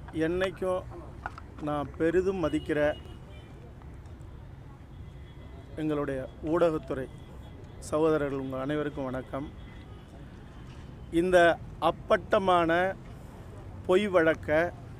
என்னைக்கும் நான் பெரிதும் மதிக்கிற எங்களுடைய ஊடகத்துறை சகோதரர்கள் உங்கள் அனைவருக்கும் வணக்கம் இந்த அப்பட்டமான பொய் வழக்க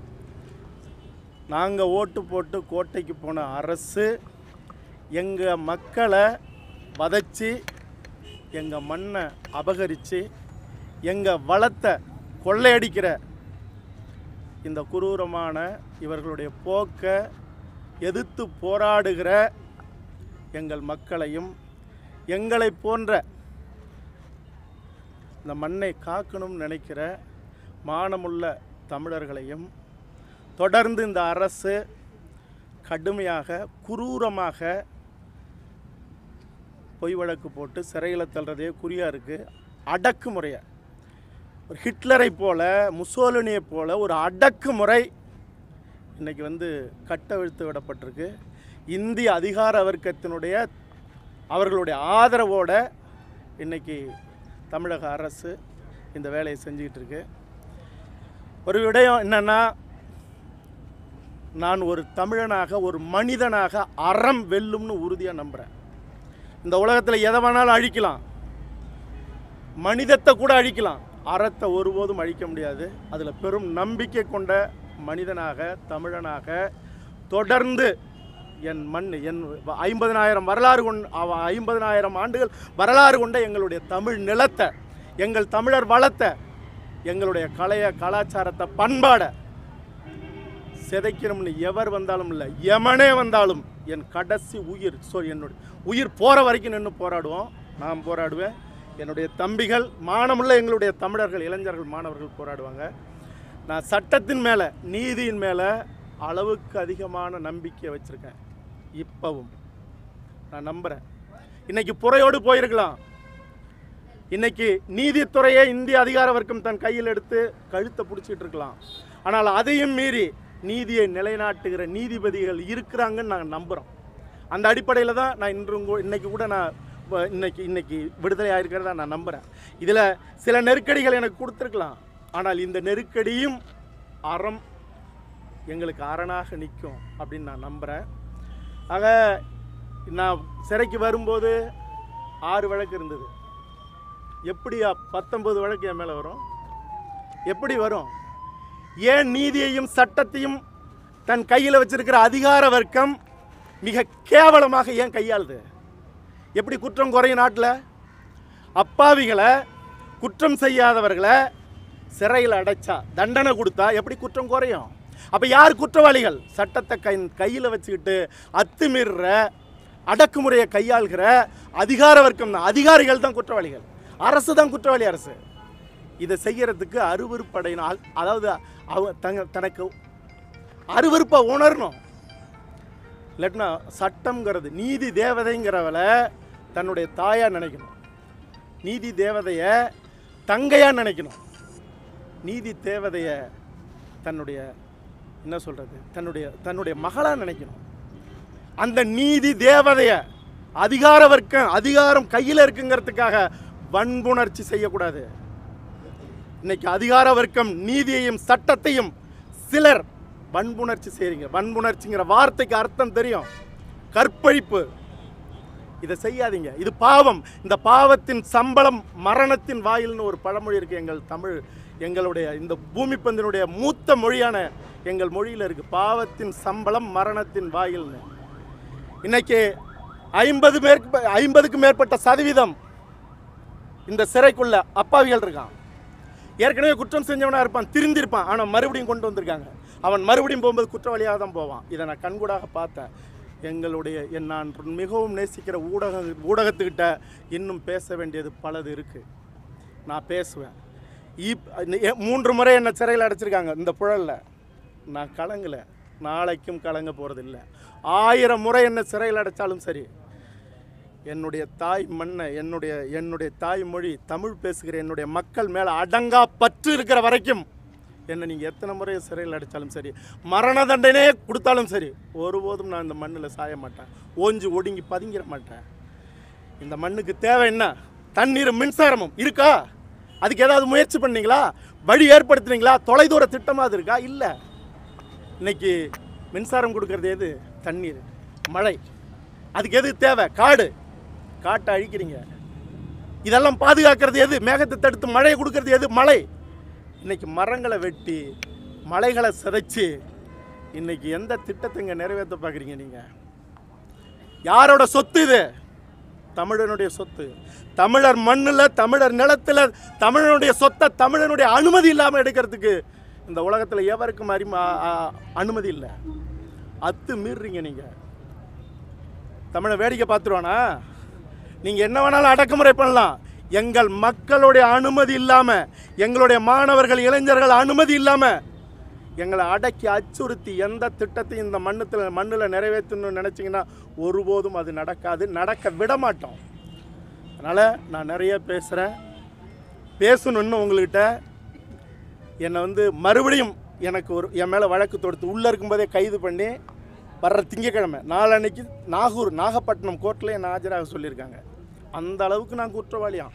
நாங்கள் ஓட்டு போட்டு கோட்டைக்கு போன அரசு எங்கள் மக்களை வதைச்சி எங்கள் மண்ணை அபகரித்து எங்கள் வளத்தை கொள்ளையடிக்கிற இந்த குரூரமான இவர்களுடைய போக்கை எதிர்த்து போராடுகிற எங்கள் மக்களையும் எங்களை போன்ற இந்த மண்ணை காக்கணும்னு நினைக்கிற மானமுள்ள தமிழர்களையும் தொடர்ந்து இந்த அரசு கடுமையாக குரூரமாக பொய் வழக்கு போட்டு சிறையில் தள்ளுறதே குறியாக இருக்குது அடக்குமுறையை ஒரு ஹிட்லரை போல முசோலினியை போல ஒரு அடக்குமுறை இன்னைக்கு வந்து கட்டவிழ்த்து விடப்பட்டிருக்கு இந்திய அதிகார வர்க்கத்தினுடைய அவர்களுடைய ஆதரவோட இன்னைக்கு தமிழக அரசு இந்த வேலையை செஞ்சுக்கிட்டு இருக்கு ஒரு விடயம் என்னன்னா நான் ஒரு தமிழனாக ஒரு மனிதனாக அறம் வெல்லும்னு உறுதியாக நம்புகிறேன் இந்த உலகத்தில் எதை வேணாலும் அழிக்கலாம் மனிதத்தை கூட அழிக்கலாம் அறத்தை ஒருபோதும் அழிக்க முடியாது அதில் பெரும் நம்பிக்கை கொண்ட மனிதனாக தமிழனாக தொடர்ந்து என் மண் என் ஐம்பதனாயிரம் வரலாறு கொண்ட ஐம்பதனாயிரம் ஆண்டுகள் வரலாறு கொண்ட எங்களுடைய தமிழ் நிலத்தை எங்கள் தமிழர் வளத்தை எங்களுடைய கலைய கலாச்சாரத்தை பண்பாடை சிதைக்கணும்னு எவர் வந்தாலும் இல்லை எமனே வந்தாலும் என் கடைசி உயிர் ஸோ என்னுடைய உயிர் போகிற வரைக்கும் நின்று போராடுவோம் நான் போராடுவேன் என்னுடைய தம்பிகள் மானமுள்ள எங்களுடைய தமிழர்கள் இளைஞர்கள் மாணவர்கள் போராடுவாங்க நான் சட்டத்தின் மேலே நீதியின் மேலே அளவுக்கு அதிகமான நம்பிக்கை வச்சுருக்கேன் இப்போவும் நான் நம்புகிறேன் இன்னைக்கு புறையோடு போயிருக்கலாம் இன்னைக்கு நீதித்துறையே இந்திய அதிகார வர்க்கம் தன் கையில் எடுத்து கழுத்தை பிடிச்சிட்டு இருக்கலாம் ஆனால் அதையும் மீறி நீதியை நிலைநாட்டுகிற நீதிபதிகள் இருக்கிறாங்கன்னு நாங்கள் நம்புகிறோம் அந்த அடிப்படையில் தான் நான் இன்று உங்க- இன்னைக்கு கூட நான் வ- இன்னைக்கு இன்னைக்கு விடுதலை ஆயிருக்கிறதா நான் நம்புகிறேன் இதில் சில நெருக்கடிகள் எனக்கு கொடுத்துருக்கலாம் ஆனால் இந்த நெருக்கடியும் அறம் எங்களுக்கு அரணாக நிற்கும் அப்படின்னு நான் நம்புகிறேன் ஆக நான் சிறைக்கு வரும்போது ஆறு வழக்கு இருந்தது எப்படியா பத்தொன்பது வழக்கு என் மேலே வரும் எப்படி வரும் ஏன் நீதியையும் சட்டத்தையும் தன் கையில் வச்சிருக்கிற அதிகார வர்க்கம் மிக கேவலமாக ஏன் கையாளுது எப்படி குற்றம் குறையும் நாட்டில் அப்பாவிகளை குற்றம் செய்யாதவர்களை சிறையில் அடைச்சா தண்டனை கொடுத்தா எப்படி குற்றம் குறையும் அப்போ யார் குற்றவாளிகள் சட்டத்தை கை கையில் வச்சுக்கிட்டு அத்துமீறுற அடக்குமுறையை கையாள்கிற அதிகார வர்க்கம் தான் அதிகாரிகள் தான் குற்றவாளிகள் அரசு தான் குற்றவாளி அரசு இதை செய்யறதுக்கு அருவருப்படையணும் அ- அதாவது அவ தங்க தனக்கு அருவருப்பை உணரணும் இல்லாட்டினா சட்டம்ங்கிறது நீதி தேவதைங்கிறவளை தன்னுடைய தாயாக நினைக்கணும் நீதி தேவதையை தங்கையாக நினைக்கணும் நீதி தேவதையை தன்னுடைய என்ன சொல்கிறது தன்னுடைய தன்னுடைய மகளாக நினைக்கணும் அந்த நீதி தேவதைய அதிகார வர்க்கம் அதிகாரம் கையில் இருக்குங்கிறதுக்காக வன்புணர்ச்சி செய்யக்கூடாது இன்னைக்கு அதிகார வர்க்கம் நீதியையும் சட்டத்தையும் சிலர் வன்புணர்ச்சி செய்றீங்க வன்புணர்ச்சிங்கிற வார்த்தைக்கு அர்த்தம் தெரியும் கற்பழிப்பு இதை செய்யாதீங்க இது பாவம் இந்த பாவத்தின் சம்பளம் மரணத்தின் வாயில்னு ஒரு பழமொழி இருக்கு எங்கள் தமிழ் எங்களுடைய இந்த பூமி பந்தினுடைய மூத்த மொழியான எங்கள் மொழியில் இருக்கு பாவத்தின் சம்பளம் மரணத்தின் வாயில்னு இன்னைக்கு ஐம்பது மேற்கு ஐம்பதுக்கு மேற்பட்ட சதவீதம் இந்த சிறைக்குள்ள அப்பாவிகள் இருக்கான் ஏற்கனவே குற்றம் செஞ்சவனா இருப்பான் திருந்திருப்பான் ஆனால் மறுபடியும் கொண்டு வந்திருக்காங்க அவன் மறுபடியும் போகும்போது குற்றவாளியாக தான் போவான் இதை நான் கண்கூடாக பார்த்தேன் எங்களுடைய என் நான் மிகவும் நேசிக்கிற ஊடக ஊடகத்துக்கிட்ட இன்னும் பேச வேண்டியது பலது இருக்குது நான் பேசுவேன் இப் எ- மூன்று முறை என்னை சிறையில் அடைச்சிருக்காங்க இந்த புழலில் நான் கலங்கலை நாளைக்கும் கலங்க போகிறதில்ல ஆயிரம் முறை என்னை சிறையில் அடைச்சாலும் சரி என்னுடைய தாய் மண்ணை என்னுடைய என்னுடைய தாய்மொழி தமிழ் பேசுகிற என்னுடைய மக்கள் மேலே அடங்கா பற்று இருக்கிற வரைக்கும் என்னை நீங்கள் எத்தனை முறை சிறையில் அடித்தாலும் சரி மரண தண்டனையே கொடுத்தாலும் சரி ஒருபோதும் நான் இந்த மண்ணில் சாய மாட்டேன் ஓஞ்சி ஒடுங்கி பதுங்கிட மாட்டேன் இந்த மண்ணுக்கு தேவை என்ன தண்ணீரும் மின்சாரமும் இருக்கா அதுக்கு ஏதாவது முயற்சி பண்ணீங்களா வழி ஏற்படுத்துனீங்களா தொலைதூர திட்டமாக அது இருக்கா இல்லை இன்னைக்கு மின்சாரம் கொடுக்கறது எது தண்ணீர் மழை அதுக்கு எது தேவை காடு காட்டை அழிக்கிறீங்க இதெல்லாம் பாதுகாக்கிறது எது மேகத்தை தடுத்து மழையை கொடுக்கறது எது மழை இன்னைக்கு மரங்களை வெட்டி மலைகளை சிதைச்சு இன்னைக்கு எந்த திட்டத்தை இங்கே நிறைவேற்ற பார்க்குறீங்க நீங்கள் யாரோட சொத்து இது தமிழனுடைய சொத்து தமிழர் மண்ணில் தமிழர் நிலத்தில் தமிழனுடைய சொத்தை தமிழனுடைய அனுமதி இல்லாமல் எடுக்கிறதுக்கு இந்த உலகத்தில் எவருக்கும் அறிம அ- அ- அனுமதி இல்லை அத்து மீறுறீங்க நீங்கள் தமிழை வேடிக்கை பார்த்துருவானா நீங்கள் என்ன வேணாலும் அடக்குமுறை பண்ணலாம் எங்கள் மக்களுடைய அனுமதி இல்லாமல் எங்களுடைய மாணவர்கள் இளைஞர்கள் அனுமதி இல்லாமல் எங்களை அடக்கி அச்சுறுத்தி எந்த திட்டத்தையும் இந்த மண்ணுத்தில் மண்ணில் நிறைவேற்றணும்னு நினச்சிங்கன்னா ஒருபோதும் அது நடக்காது நடக்க விட மாட்டோம் அதனால் நான் நிறைய பேசுகிறேன் பேசணுன்னு உங்கள்கிட்ட என்னை வந்து மறுபடியும் எனக்கு ஒரு என் மேலே வழக்கு தொடுத்து உள்ளே இருக்கும்போதே கைது பண்ணி வர்ற திங்கக்கிழமை நாளன்னைக்கு நாகூர் நாகப்பட்டினம் கோர்ட்டில் என்னை ஆஜராக சொல்லியிருக்காங்க அந்த அளவுக்கு நான் குற்றவாளியாம்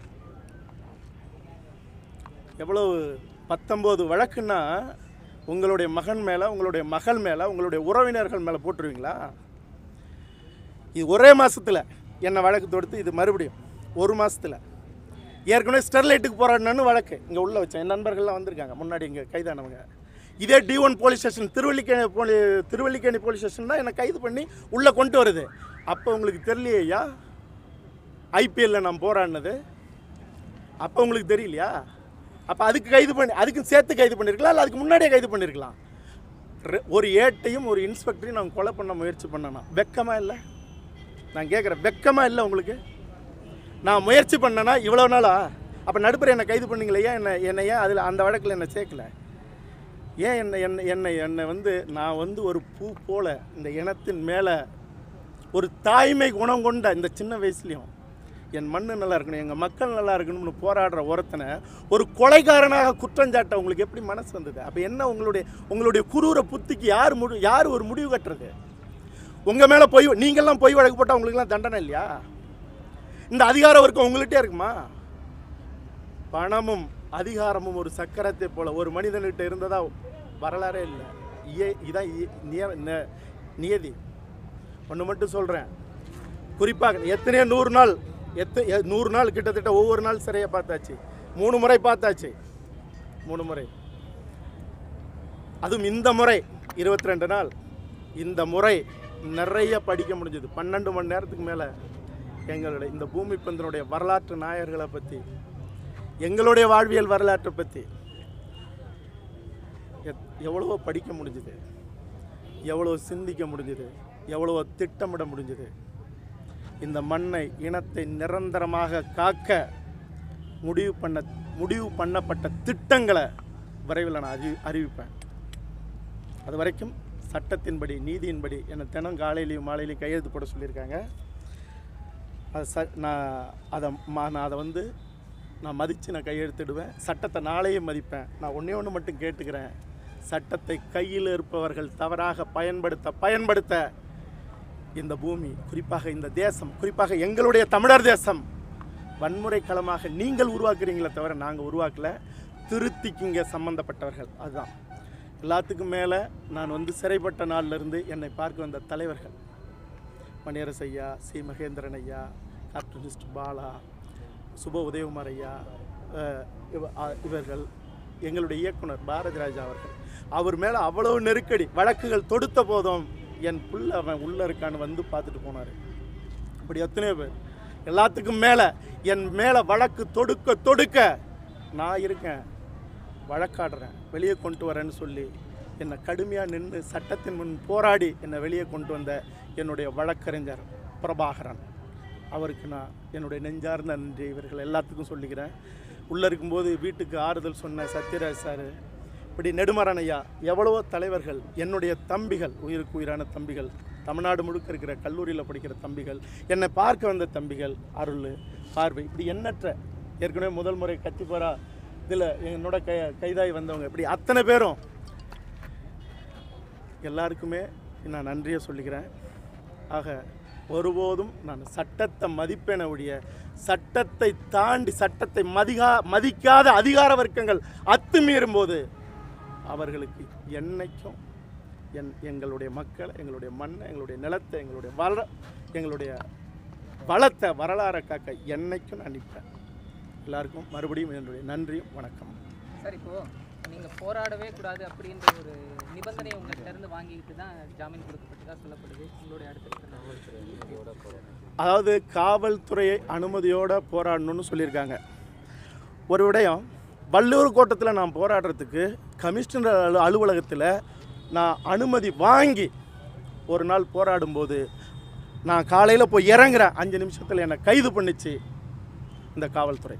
எவ்வளவு பத்தொம்போது வழக்குன்னா உங்களுடைய மகன் மேலே உங்களுடைய மகள் மேலே உங்களுடைய உறவினர்கள் மேலே போட்டுருவீங்களா இது ஒரே மாசத்துல என்னை வழக்கு தொடுத்து இது மறுபடியும் ஒரு மாசத்துல ஏற்கனவே ஸ்டெர்லைட்டுக்கு போராடினு வழக்கு இங்கே உள்ள வச்சேன் என் நண்பர்கள்லாம் வந்திருக்காங்க முன்னாடி இங்கே கைதானவங்க இதே D one police station Thiruvallikeni போலி திருவல்லிக்கேணி போலீஸ் ஸ்டேஷன் தான் என்னை கைது பண்ணி உள்ளே கொண்டு வருது அப்போ உங்களுக்கு தெரியலையா ஐபிஎல்ல நான் போராடினது அப்போ உங்களுக்கு தெரியலையா அப்போ அதுக்கு கைது பண்ணி அதுக்கு சேர்த்து கைது பண்ணியிருக்கலாம் இல்லை அதுக்கு முன்னாடியே கைது பண்ணியிருக்கலாம் ரெ- ஒரு ஏட்டையும் ஒரு இன்ஸ்பெக்டரையும் நான் கொலை பண்ண முயற்சி பண்ணனா வெக்கமா இல்லை நான் கேட்குறேன் வெக்கமா இல்லை உங்களுக்கு நான் முயற்சி பண்ணேன்னா இவ்வளோ நாளா அப்போ நடுப்புற என்னை கைது பண்ணீங்களே ஏன் என்னை என்னை ஏன் அதில் அந்த வழக்கில் என்னை சேர்க்கல ஏன் என்னை என்னை என்னை என்னை வந்து நான் வந்து ஒரு பூ போல இந்த இனத்தின் மேலே ஒரு தாய்மை குணம் கொண்ட இந்த சின்ன வயசுலையும் என் மண்ணு நல்லா இருக்கணும் எங்கள் மக்கள் நல்லா இருக்கணும்னு போராடுற ஒருத்தனை ஒரு கொலைகாரனாக குற்றஞ்சாட்ட உங்களுக்கு எப்படி மனசு வந்தது அப்போ என்ன உங்களுடைய உங்களுடைய குரூர புத்திக்கு யார் முடி யார் ஒரு முடிவு கட்டுறது உங்கள் மேலே பொய் நீங்கள்லாம் பொய் வழக்கு போட்டால் உங்களுக்குலாம் தண்டனை இல்லையா இந்த அதிகார வர்க்கம் உங்கள்கிட்டே இருக்குமா பணமும் அதிகாரமும் ஒரு சக்கரத்தை போல ஒரு மனிதன்கிட்ட இருந்ததா வரலாறே இல்லை இயே இதான் இய- நிய- ந- நியதி ஒன்று மட்டும் சொல்கிறேன் குறிப்பாக எத்தனையோ நூறு நாள் எத்த எ- நூறு நாள் கிட்டத்தட்ட ஒவ்வொரு நாள் சிறையை பார்த்தாச்சு மூணு முறை பார்த்தாச்சு மூணு முறை அதுவும் இந்த முறை இருபத்தி ரெண்டு நாள் இந்த முறை நிறைய படிக்க முடிஞ்சது பன்னெண்டு மணி நேரத்துக்கு மேலே எங்களுடைய இந்த பூமி பந்தனுடைய வரலாற்று நாயர்களை பற்றி எங்களுடைய வாழ்வியல் வரலாற்றை பற்றி எத்- எவ்வளவோ படிக்க முடிஞ்சுது எவ்வளோ சிந்திக்க முடிஞ்சுது எவ்வளவோ திட்டமிட முடிஞ்சுது இந்த மண்ணை இனத்தை நிரந்தரமாக காக்க முடிவு பண்ண முடிவு பண்ணப்பட்ட திட்டங்களை விரைவில் நான் அறிவி அறிவிப்பேன் அது வரைக்கும் சட்டத்தின்படி நீதியின்படி என்னை தினம் காலையிலையும் மாலையிலையும் கையெழுத்து போட சொல்லியிருக்காங்க அது ச நான் அதை மா நான் அதை வந்து நான் மதித்து நான் கையெழுத்திடுவேன் சட்டத்தை நாளையும் மதிப்பேன் நான் ஒன்றே ஒன்று மட்டும் கேட்டுக்கிறேன் சட்டத்தை கையில் இருப்பவர்கள் தவறாக பயன்படுத்த பயன்படுத்த இந்த பூமி குறிப்பாக இந்த தேசம் குறிப்பாக எங்களுடைய தமிழர் தேசம் வன்முறை களமாக நீங்கள் உருவாக்குறீங்களே தவிர நாங்கள் உருவாக்கல திருத்திக்குங்க சம்பந்தப்பட்டவர்கள் அதுதான் எல்லாத்துக்கும் மேலே நான் வந்து சிறைப்பட்ட நாள்ல இருந்து என்னை பார்க்க வந்த தலைவர்கள் மணியரசு ஐயா சி மகேந்திரன் ஐயா கார்ட்டூனிஸ்ட் பாலா சுப உதயகுமார் ஐயா அஹ், இவ- அ- இவர்கள் எங்களுடைய இயக்குனர் பாரதி ராஜா அவர்கள் அவர் மேலே அவ்வளவு நெருக்கடி வழக்குகள் தொடுத்த போதும் என் புள்ள அவன் உள்ளே இருக்கான்னு வந்து பார்த்துட்டு போனார் இப்படி எத்தனையோ பேர் எல்லாத்துக்கும் மேலே என் மேலே வழக்கு தொடுக்க தொடுக்க நான் இருக்கேன் வழக்காடுறேன் வெளியே கொண்டு வரேன்னு சொல்லி என்னை கடுமையாக நின்று சட்டத்தின் முன் போராடி என்னை வெளியே கொண்டு வந்த என்னுடைய வழக்கறிஞர் பிரபாகரன் அவருக்கு நான் என்னுடைய நெஞ்சார்ந்த நன்றி இவர்கள் எல்லாத்துக்கும் சொல்லிக்கிறேன் உள்ளே இருக்கும்போது வீட்டுக்கு ஆறுதல் சொன்ன சத்யராஜ் சார் இப்படி நெடுமரன் ஐயா எவ்வளவோ தலைவர்கள் என்னுடைய தம்பிகள் உயிருக்கு உயிரான தம்பிகள் தமிழ்நாடு முழுக்க இருக்கிற கல்லூரியில் படிக்கிற தம்பிகள் என்னை பார்க்க வந்த தம்பிகள் அருள் பார்வை இப்படி எண்ணற்ற ஏற்கனவே முதல் முறை கத்திப்போரா இதில் என்னோட கை கைதாகி வந்தவங்க இப்படி அத்தனை பேரும் எல்லாருக்குமே நான் நன்றியை சொல்லிக்கிறேன் ஆக ஒருபோதும் நான் சட்டத்தை மதிப்பேன ஒழிய சட்டத்தை தாண்டி சட்டத்தை மதிகா மதிக்காத அதிகார வர்க்கங்கள் அத்துமீறும் போது அவர்களுக்கு என்னைக்கும் என் எங்களுடைய மக்கள் எங்களுடைய மண்ணை எங்களுடைய நிலத்தை எங்களுடைய வள எங்களுடைய வளத்தை வரலாறை காக்க என்னைக்கும் நான் நிற்பேன் எல்லாருக்கும் மறுபடியும் என்னுடைய நன்றியும் வணக்கம் சார் இப்போ நீங்க போராடவே கூடாது அப்படின்ற ஒரு நிபந்தனையை உங்ககிட்ட இருந்து வாங்கிட்டு தான் ஜாமீன் கொடுக்கப்பட்டதா சொல்லப்படுது உங்களுடைய அடுத்த அதாவது காவல்துறையை அனுமதியோடு போராடணும்னு சொல்லியிருக்காங்க ஒரு விடயம் வள்ளூர் கோட்டத்தில் நான் போராடுறதுக்கு கமிஷனர் அலு அலுவலகத்தில் நான் அனுமதி வாங்கி ஒரு நாள் போராடும்போது நான் காலையில் போய் இறங்குறேன் அஞ்சு நிமிஷத்தில் என்னை கைது பண்ணிச்சு இந்த காவல்துறை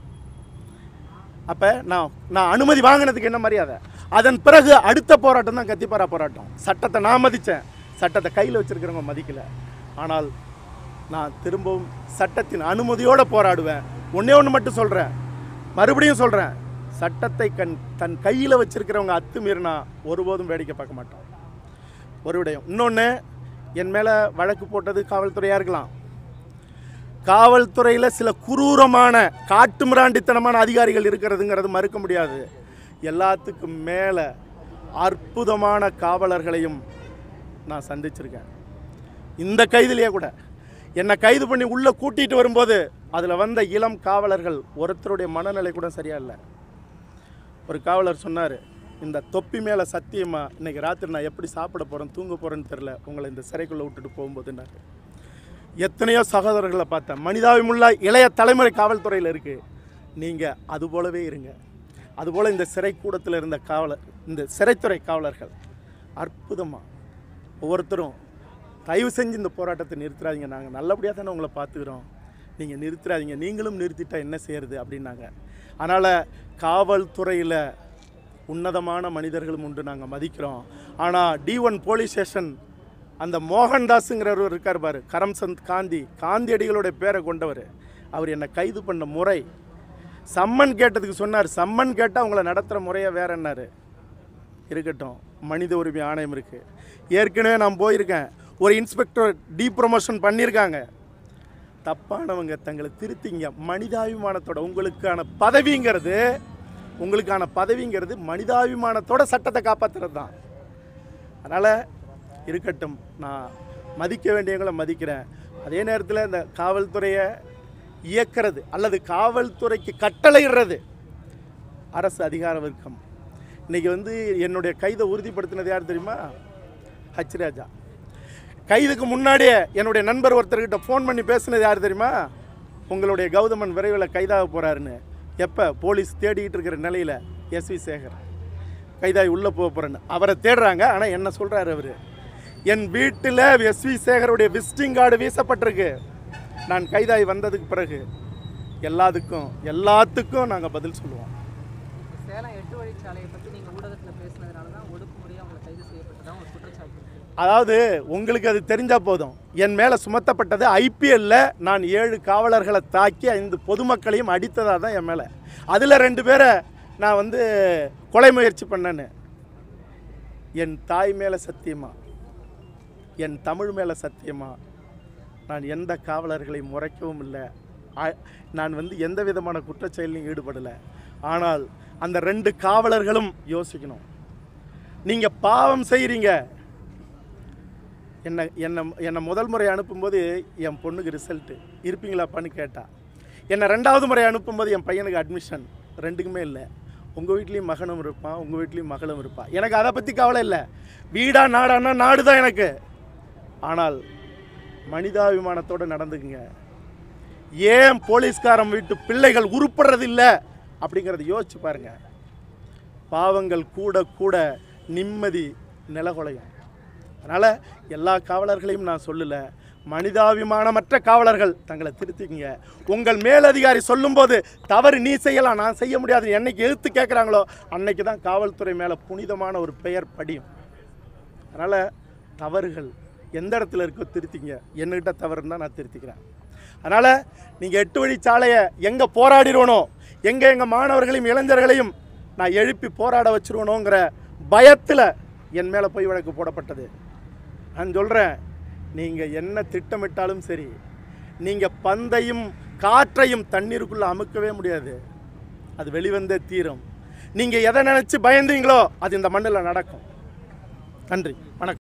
அப்போ நான் நான் அனுமதி வாங்கினதுக்கு என்ன மரியாதை அதன் பிறகு அடுத்த போராட்டம் தான் கத்திப்பாரா போராட்டம் சட்டத்தை நான் மதித்தேன் சட்டத்தை கையில் வச்சிருக்கிறவங்க மதிக்கலை ஆனால் நான் திரும்பவும் சட்டத்தின் அனுமதியோடு போராடுவேன் ஒன்றே ஒன்று மட்டும் சொல்கிறேன் மறுபடியும் சொல்கிறேன் சட்டத்தை கண் தன் கையில் வச்சிருக்கிறவங்க அத்துமீறினா ஒருபோதும் வேடிக்கை பார்க்க மாட்டோம் ஒரு விடயம் இன்னொன்று என் மேலே வழக்கு போட்டது காவல்துறையாக இருக்கலாம் காவல்துறையில் சில குரூரமான காட்டுமிராண்டித்தனமான அதிகாரிகள் இருக்கிறதுங்கிறது மறுக்க முடியாது எல்லாத்துக்கும் மேலே அற்புதமான காவலர்களையும் நான் சந்திச்சிருக்கேன் இந்த கைதிலேயே கூட என்னை கைது பண்ணி உள்ளே கூட்டிகிட்டு வரும்போது அதில் வந்த இளம் காவலர்கள் ஒருத்தருடைய மனநிலை கூட சரியா இல்லை ஒரு காவலர் சொன்னார் இந்த தொப்பி மேலே சத்தியமா இன்னைக்கு ராத்திரி நான் எப்படி சாப்பிட போகிறேன் தூங்க போகிறேன்னு தெரில உங்களை இந்த சிறைக்குள்ளே விட்டுட்டு போகும்போதுன்னாரு எத்தனையோ சகோதரர்களை பார்த்தேன் மனிதாபிமுள்ள இளைய தலைமுறை காவல்துறையில் இருக்குது நீங்கள் அது போலவே இருங்க அதுபோல் இந்த சிறை கூடத்தில் இருந்த காவலர் இந்த சிறைத்துறை காவலர்கள் அற்புதமாக ஒவ்வொருத்தரும் தயவு செஞ்சு இந்த போராட்டத்தை நிறுத்துறாதீங்க நாங்கள் நல்லபடியாக தானே உங்களை பார்த்துக்கிறோம் நீங்கள் நிறுத்துறாதீங்க நீங்களும் நிறுத்திட்டா என்ன செய்யறது அப்படின்னாங்க அதனால் காவல்துறையில் உன்னதமான மனிதர்களும் உண்டு நாங்கள் மதிக்கிறோம் ஆனால் டி ஒன் போலீஸ் ஸ்டேஷன் அந்த மோகன்தாஸுங்கிறவர் இருக்கார் பாரு கரம்சந்த் காந்தி காந்தியடிகளுடைய பேரை கொண்டவர் அவர் என்னை கைது பண்ண முறை சம்மன் கேட்டதுக்கு சொன்னார் சம்மன் கேட்டால் உங்களை நடத்துகிற முறையை வேற என்னாரு இருக்கட்டும் மனித உரிமை ஆணையம் இருக்குது ஏற்கனவே நான் போயிருக்கேன் ஒரு இன்ஸ்பெக்டர் டீ ப்ரொமோஷன் பண்ணியிருக்காங்க தப்பானவங்க தங்களை திருத்திங்க மனிதாபிமானத்தோட உங்களுக்கான பதவிங்கிறது உங்களுக்கான பதவிங்கிறது மனிதாபிமானத்தோட சட்டத்தை காப்பாற்றுறது தான் அதனால் இருக்கட்டும் நான் மதிக்க வேண்டியவங்களை மதிக்கிறேன் அதே நேரத்தில் இந்த காவல்துறையை இயக்கிறது அல்லது காவல்துறைக்கு கட்டளையிடுறது அரசு அதிகார வர்க்கம் இன்றைக்கி வந்து என்னுடைய கைதை உறுதிப்படுத்தினது யார் தெரியுமா ஹச் ராஜா கைதுக்கு முன்னாடியே என்னுடைய நண்பர் ஒருத்தர்கிட்ட ஃபோன் பண்ணி பேசுனது யார் தெரியுமா உங்களுடைய கௌதமன் விரைவில் கைதாக போகிறாருன்னு எப்போ போலீஸ் தேடிக்கிட்டு இருக்கிற நிலையில் எஸ்வி சேகர் கைதாகி உள்ளே போக போகிறேன்னு அவரை தேடுறாங்க ஆனால் என்ன சொல்கிறாரு அவர் என் வீட்டில் எஸ்வி சேகருடைய விசிட்டிங் கார்டு வீசப்பட்டிருக்கு நான் கைதாகி வந்ததுக்கு பிறகு எல்லாத்துக்கும் எல்லாத்துக்கும் நாங்கள் பதில் சொல்லுவோம் சேலம் எட்டு வழிச்சாலையை பற்றி நீங்கள் ஊடகத்தில் பேசுனதுனால தான் ஒடுக்குமுறையாக அவங்களை கைது செய்யப்பட்டதா ஒரு குற்றச்சாட்டு இருக்கு. அதாவது உங்களுக்கு அது தெரிஞ்சால் போதும் என் மேலே சுமத்தப்பட்டது ஐபிஎல்ல நான் ஏழு காவலர்களை தாக்கி ஐந்து பொதுமக்களையும் அடித்ததாக தான் என் மேலே அதில் ரெண்டு பேரை நான் வந்து கொலை முயற்சி பண்ணேன்னு என் தாய் மேலே சத்தியமா என் தமிழ் மேலே சத்தியமா நான் எந்த காவலர்களையும் முறைக்கவும் இல்லை ஆ- நான் வந்து எந்த விதமான குற்றச்செயலையும் ஈடுபடலை ஆனால் அந்த ரெண்டு காவலர்களும் யோசிக்கணும் நீங்கள் பாவம் செய்கிறீங்க என்னை என்னை என்னை முதல் முறை அனுப்பும்போது என் பொண்ணுக்கு ரிசல்ட்டு இருப்பீங்களாப்பான்னு கேட்டா என்னை ரெண்டாவது முறை அனுப்பும்போது என் பையனுக்கு அட்மிஷன் ரெண்டுக்குமே இல்லை உங்கள் வீட்லேயும் மகனும் இருப்பான் உங்கள் வீட்லேயும் மகளும் இருப்பான் எனக்கு அதை பற்றி கவலை இல்லை வீடா நாடானா நாடு தான் எனக்கு ஆனால் மனிதாபிமானத்தோடு நடந்துக்குங்க ஏன் போலீஸ்காரன் வீட்டு பிள்ளைகள் உருப்படுறதில்ல அப்படிங்கிறத யோசிச்சு பாருங்க பாவங்கள் கூட கூட நிம்மதி நிலகுலையும் அதனால் எல்லா காவலர்களையும் நான் சொல்லலை மனிதாபிமானமற்ற காவலர்கள் தங்களை திருத்திக்கங்க உங்கள் மேலதிகாரி சொல்லும்போது தவறு நீ செய்யலாம் நான் செய்ய முடியாது என்னைக்கு எதிர்த்து கேட்குறாங்களோ அன்னைக்கு தான் காவல்துறை மேலே புனிதமான ஒரு பெயர் படியும் அதனால் தவறுகள் எந்த இடத்துல இருக்கோ திருத்திங்க என்னகிட்ட தவறுன்னு தான் நான் திருத்திக்கிறேன் அதனால் நீங்கள் எட்டு வழி சாலையை எங்கே போராடிடுவனோ எங்கே எங்கள் மாணவர்களையும் இளைஞர்களையும் நான் எழுப்பி போராட வச்சிருவனோங்கிற பயத்தில் என் மேலே பொய் வழக்கு போடப்பட்டது நான் சொல்கிறேன் நீங்கள் என்ன திட்டமிட்டாலும் சரி நீங்கள் பந்தையும் காற்றையும் தண்ணீருக்குள்ளே அமுக்கவே முடியாது அது வெளிவந்தே தீரும் நீங்கள் எதை நினச்சி பயந்தீங்களோ அது இந்த மண்ணில் நடக்கும் நன்றி வணக்கம்